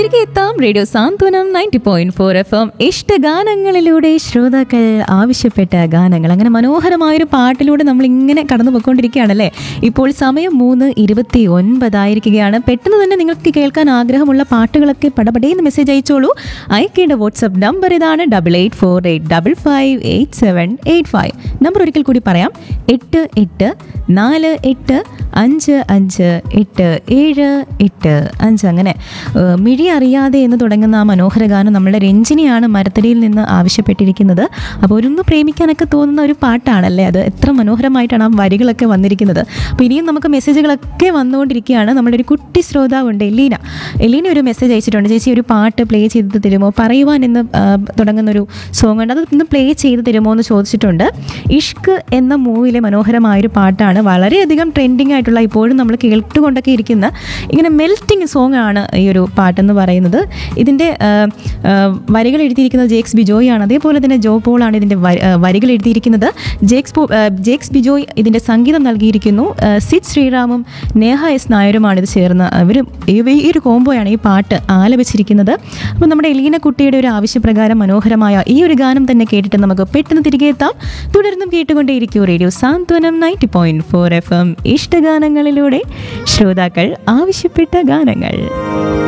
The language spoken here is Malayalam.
തിരികെ എത്താം radio Santhwanam ninety point four F M ഇഷ്ടഗാനങ്ങളിലൂടെ ശ്രോതാക്കൾ ആവശ്യപ്പെട്ട ഗാനങ്ങൾ അങ്ങനെ മനോഹരമായൊരു പാട്ടിലൂടെ നമ്മൾ ഇങ്ങനെ കടന്നു പോയിക്കൊണ്ടിരിക്കുകയാണല്ലേ ഇപ്പോൾ സമയം മൂന്ന് ഇരുപത്തി ഒൻപതായിരിക്കുകയാണ് പെട്ടെന്ന് തന്നെ നിങ്ങൾക്ക് കേൾക്കാൻ ആഗ്രഹമുള്ള പാട്ടുകളൊക്കെ പടപടേന്ന് മെസ്സേജ് അയച്ചോളൂ അയക്കേണ്ട വാട്സപ്പ് നമ്പർ ഇതാണ് double eight four eight double five eight seven eight five number ഒരിക്കൽ കൂടി പറയാം എട്ട് എട്ട് നാല് എട്ട് അഞ്ച് അഞ്ച് എട്ട് ഏഴ് എട്ട് അഞ്ച് അങ്ങനെ ഏഹ്, മിഴി അറിയാതെ എന്ന് തുടങ്ങുന്ന ആ മനോഹര ഗാനം നമ്മളുടെ രഞ്ജിനിയാണ് മരത്തടിയിൽ നിന്ന് ആവശ്യപ്പെട്ടിരിക്കുന്നത് അപ്പോൾ ഒരുന്ന് പ്രേമിക്കാനൊക്കെ തോന്നുന്ന ഒരു പാട്ടാണല്ലേ അത് എത്ര മനോഹരമായിട്ടാണ് ആ വരികളൊക്കെ വന്നിരിക്കുന്നത് അപ്പോൾ ഇനിയും നമുക്ക് മെസ്സേജുകളൊക്കെ വന്നുകൊണ്ടിരിക്കുകയാണ് നമ്മുടെ ഒരു കുട്ടി ശ്രോതാവുണ്ട് എലീന എലീന ഒരു മെസ്സേജ് അയച്ചിട്ടുണ്ട് ചേച്ചി ഒരു പാട്ട് പ്ലേ ചെയ്ത് തരുമോ പറയുവാൻ എന്ന് ആ, തുടങ്ങുന്ന ഒരു സോങ് ഉണ്ട് അത് ഒന്ന് പ്ലേ ചെയ്ത് തരുമോ എന്ന് ചോദിച്ചിട്ടുണ്ട് ഇഷ്ക് എന്ന മൂവിയിലെ മനോഹരമായൊരു പാട്ടാണ് വളരെയധികം ട്രെൻഡിങ് ആയിട്ടുള്ള ഇപ്പോഴും നമ്മൾ കേട്ടുകൊണ്ടൊക്കെ ഇരിക്കുന്ന ഇങ്ങനെ മെൽറ്റിംഗ് സോങ് ആണ് ഈ ഒരു പാട്ടെന്ന് പറയുന്നത് ഇതിൻ്റെ ആ, ആ, വരികൾ എഴുതിയിരിക്കുന്നത് ജേക്സ് ബിജോയ് ആണ് അതേപോലെ തന്നെ ജോ പോൾ ആണ് ഇതിൻ്റെ വരി- ആ, വരികൾ എഴുതിയിരിക്കുന്നത് ജേക്സ് പോ- ആ, ജേക്സ് ബിജോയ് ഇതിൻ്റെ സംഗീതം നൽകിയിരിക്കുന്നു ആ, സിദ് ശ്രീറാമും നേഹ എസ് നായരുമാണ് ഇത് ചേർന്ന് അവർ ഈ ഒരു കോംബോയാണ് ഈ പാട്ട് ആലപിച്ചിരിക്കുന്നത് അപ്പോൾ നമ്മുടെ എലീന കുട്ടിയുടെ ഒരു ആവശ്യപ്രകാരം മനോഹരമായ ഈ ഒരു ഗാനം തന്നെ കേട്ടിട്ട് നമുക്ക് പെട്ടെന്ന് തിരികെ എത്താം തുടർന്നും കേട്ടുകൊണ്ടേയിരിക്കും radio Santhwanam ninety point four F M ഇഷ്ടഗാനങ്ങളിലൂടെ ശ്രോതാക്കൾ ആവശ്യപ്പെട്ട ഗാനങ്ങൾ